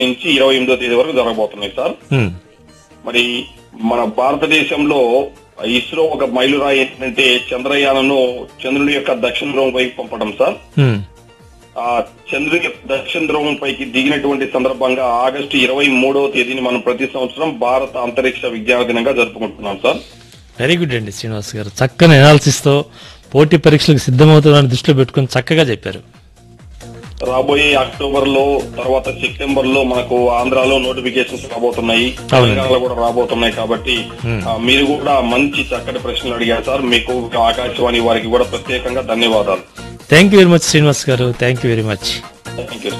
నుంచి ఇరవై ఎనిమిదో తేదీ వరకు జరగబోతున్నాయి సార్ ఉమ్, మరి మన భారతదేశంలో ఇస్రో ఒక మైలురాయి ఏంటంటే చంద్రయానను చంద్రుని యొక్క దక్షిణ ధ్రువం వైపు పంపడం సార్ ఉమ్, ఆ చంద్రుని యొక్క దక్షిణ ధ్రువం పైకి దిగినటువంటి సందర్భంగా ఆగస్టు ఇరవై మూడవ తేదీని మనం ప్రతి సంవత్సరం భారత అంతరిక్ష విజ్ఞాన దినంగా జరుపుకుంటున్నాం సార్ వెరీ గుడ్ అండి శ్రీనివాస్ గారు చక్కని అనాలిసిస్ తో పోటీ పరీక్షలకు సిద్ధమవుతుందని దృష్టిలో పెట్టుకొని చక్కగా చెప్పారు రాబోయే అక్టోబర్ లో తర్వాత సెప్టెంబర్ లో మనకు ఆంధ్రాలో నోటిఫికేషన్స్ రాబోతున్నాయి అవునండి. తెలంగాణలో కూడా రాబోతున్నాయి కాబట్టి ఆ, మీరు కూడా మంచి చక్కటి ప్రశ్నలు అడిగారు సార్ మీకు ఆకాశవాణి వారికి కూడా ప్రత్యేకంగా ధన్యవాదాలు thank you very much Srinivas garu thank you very much thank you